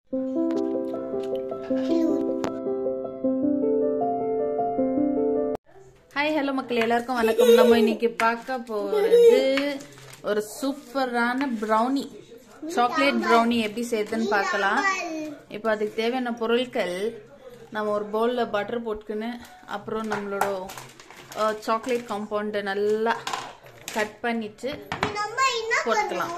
hi hello மக்கள் எல்லாருக்கும் வணக்கம் நம்ம இன்னைக்கு பார்க்க போறது ஒரு சூப்பரான ப்ரௌனி சாக்லேட் ப்ரௌனி எப்படி செய்யுதுன்னு பார்க்கலாம் இப்போ அதுக்கு தேவையான பொருட்கள் நம்ம ஒரு பவுலில் பட்டர் போட்டுக்கின்னு அப்புறம் நம்மளோட சாக்லேட் காம்பவுண்டை நல்லா கட் பண்ணிட்டு போட்டுக்கலாம்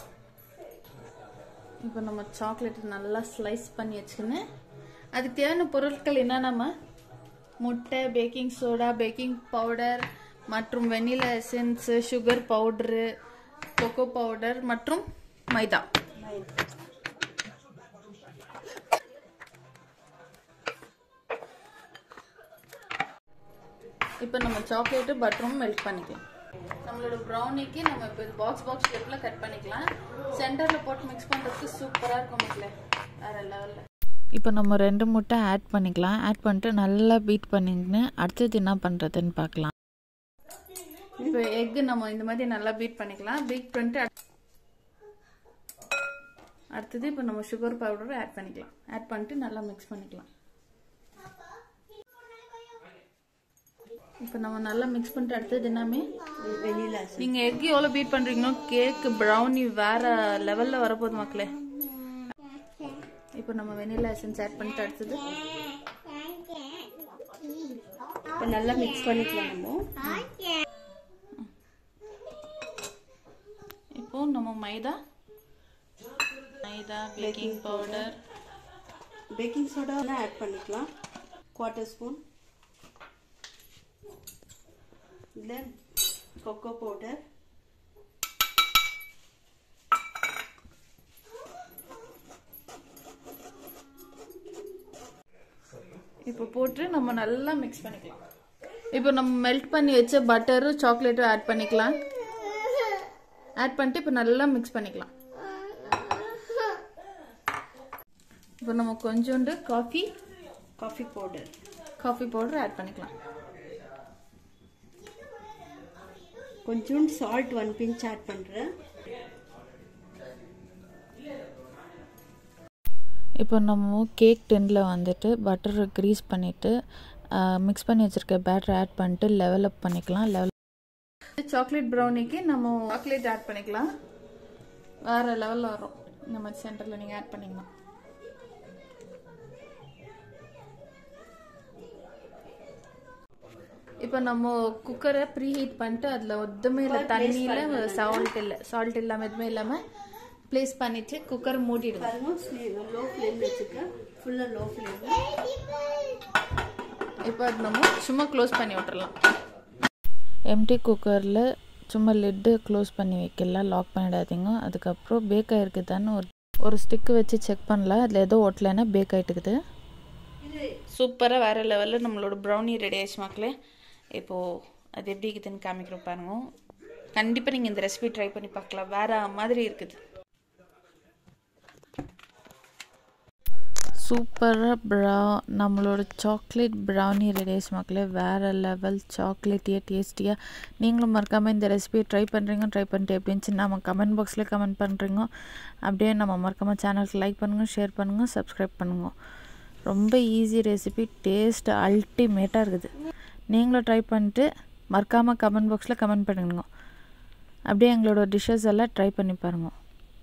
இப்போ நம்ம சாக்லேட் நல்லா ஸ்லைஸ் பண்ணி வச்சுக்கின்னு அதுக்கு தேவையான பொருட்கள் என்ன நம்ம முட்டை பேக்கிங் சோடா பேக்கிங் பவுடர் மற்றும் vanilla essence sugar powder cocoa powder மற்றும் மைதா இப்போ நம்ம சாக்லேட்டு பட்டரும் மெல்ட் பண்ணிக்கலாம் நம்மளோட ப்ரௌனிக்கு நம்ம இப்போ பாக்ஸ் பாக்ஸ் ஷேப்பில் கட் பண்ணிக்கலாம் சென்டரில் போட்டு மிக்ஸ் பண்ணுறதுக்கு சூப்பராக இருக்கும் மக்களே வேற லெவலில் இப்போ நம்ம ரெண்டு முட்டை ஆட் பண்ணிக்கலாம் ஆட் பண்ணிட்டு நல்லா பீட் பண்ணிக்கின்னு அடுத்தது என்ன பண்ணுறதுன்னு பார்க்கலாம் இப்போ எக் நம்ம இந்த மாதிரி நல்லா பீட் பண்ணிக்கலாம் பீட் பண்ணிட்டு அடுத்~ அடுத்தது இப்போ நம்ம சுகர் பவுடர் ஆட் பண்ணிக்கலாம் ஆட் பண்ணிட்டு நல்லா மிக்ஸ் பண்ணிக்கலாம் இப்போ நம்ம நல்லா மிக்ஸ் பண்ணிட்டு அடுத்தது எல்லாமே நீங்க எக் எவ்வளவு பீட் பண்றீங்களோ கேக் ப்ரௌனி வேற லெவல்ல வரப்போகுது மக்களே இப்போ நம்ம வெனிலா எசன்ஸ் ஆட் பண்ணிட்டு அடுத்தது இப்போ நல்லா மிக்ஸ் பண்ணிக்கலாம் நம்ம இப்போ நம்ம maida maida baking powder baking soda add பண்ணிக்கலாம் quarter spoon then cocoa powder இப்போ போட்டு நம்ம நல்லா மிக்ஸ் பண்ணிக்கலாம் இப்போ நம்ம மெல்ட் பண்ணி வச்ச பட்டரும் சாக்லேட்டும் ஆட் பண்ணிக்கலாம் ஆட் பண்ணிட்டு இப்போ நல்லா மிக்ஸ் பண்ணிக்கலாம் இப்போ நம்ம கொஞ்சோண்டு coffee coffee powder coffee powder add பண்ணிக்கலாம் கொஞ்சோண்டு சால்ட் ஒன் பிஞ்ச் ஆட் பண்ணுறேன் இப்போ நம்ம கேக் டின்னில் வந்துட்டு பட்டர் க்ரீஸ் பண்ணிவிட்டு மிக்ஸ் பண்ணி வச்சுருக்க பேட்டர் ஆட் பண்ணிட்டு லெவலப் பண்ணிக்கலாம் லெவல் சாக்லேட் ப்ரௌனிக்கு நம்ம சாக்லேட் ஆட் பண்ணிக்கலாம் வேற லெவலில் வரும் இந்த மாதிரி சென்டரில் நீங்கள் ஆட் பண்ணிக்கலாம் இப்போ நம்ம குக்கரை ப்ரீ ஹீட் பண்ணிட்டு அதில் ஒத்துமே இல்லை தண்ணியில் சால்ட் இல்லை சால்ட் இல்லாமல் எதுவுமே இல்லாமல் ப்ளேஸ் பண்ணிட்டு குக்கர் மூடிடுங்க பாருங்க லோ ஃப்ளேம் வச்சுக்க ஃபுல்லாக லோ ஃப்ளேம் இப்போ அது நம்ம சும்மா க்ளோஸ் பண்ணி விட்டுறலாம் எம்டி குக்கரில் சும்மா லிட்டு க்ளோஸ் பண்ணி வைக்கலாம் லாக் பண்ணிடாதீங்க அதுக்கப்புறம் பேக் ஆகிருக்குதான்னு ஒரு ஒரு ஸ்டிக்கு வச்சு செக் பண்ணலாம் அதில் ஏதோ ஒட்டலைன்னா பேக் ஆகிட்டுக்குது சூப்பராக வேறு லெவலில் நம்மளோட ப்ரௌனி ரெடி ஆயிடுச்சு மக்களே இப்போது அது எப்படி இருக்குதுன்னு காமிக்கிறோம் பாருங்க கண்டிப்பாக நீங்கள் இந்த ரெசிபி ட்ரை பண்ணி பார்க்கலாம் வேற மாதிரி இருக்குது சூப்பராக ப்ரா நம்மளோட சாக்லேட் ப்ரௌனி ரெடிஸ் மக்களே வேறு லெவல் சாக்லேட்டியே டேஸ்டியாக நீங்களும் மறக்காமல் இந்த ரெசிபியை ட்ரை பண்ணுறீங்க ட்ரை பண்ணிட்டு எப்படின்னு நம்ம கமெண்ட் பாக்ஸில் கமெண்ட் பண்ணுறீங்க அப்படியே நம்ம மறக்காமல் சேனலுக்கு லைக் பண்ணுங்கள் ஷேர் பண்ணுங்கள் சப்ஸ்கிரைப் பண்ணுங்க ரொம்ப ஈஸி ரெசிபி டேஸ்ட் அல்டிமேட்டாக இருக்குது நீங்களும் ட்ரை பண்ணிட்டு மறக்காமல் கமெண்ட் பாக்ஸில் கமெண்ட் பண்ணுங்க அப்படியே எங்களோட டிஷ்ஷஸ் எல்லாம் ட்ரை பண்ணி பாருங்கள்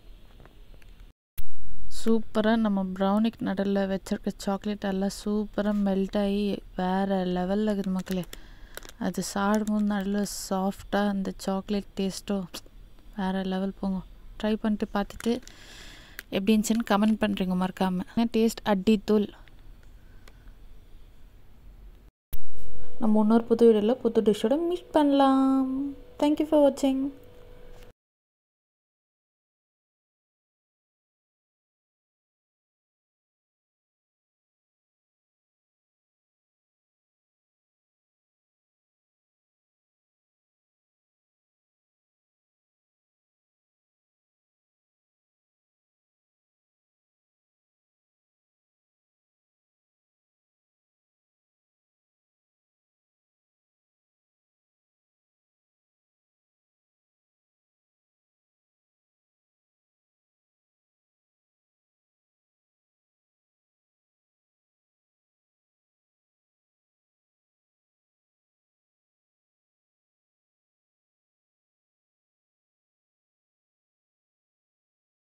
சூப்பராக நம்ம ப்ரௌனிக் நடுவில் வச்சுருக்க சாக்லேட் எல்லாம் சூப்பராக மெல்ட் ஆகி வேறு லெவலில் இருக்குது மக்களே அது சாப்பிடும்போது நடுவில் சாஃப்டாக அந்த சாக்லேட் டேஸ்ட்டும் வேறு லெவல் போங்க ட்ரை பண்ணிட்டு பார்த்துட்டு எப்படி இருந்துச்சுன்னு கமெண்ட் பண்ணுறீங்க மறக்காமல் டேஸ்ட் அடி தூள் நம்ம இன்னொரு புது வீடியோவில் புது டிஷ்ஷோட மீட் பண்ணலாம் தேங்க்யூ ஃபார் வாட்சிங்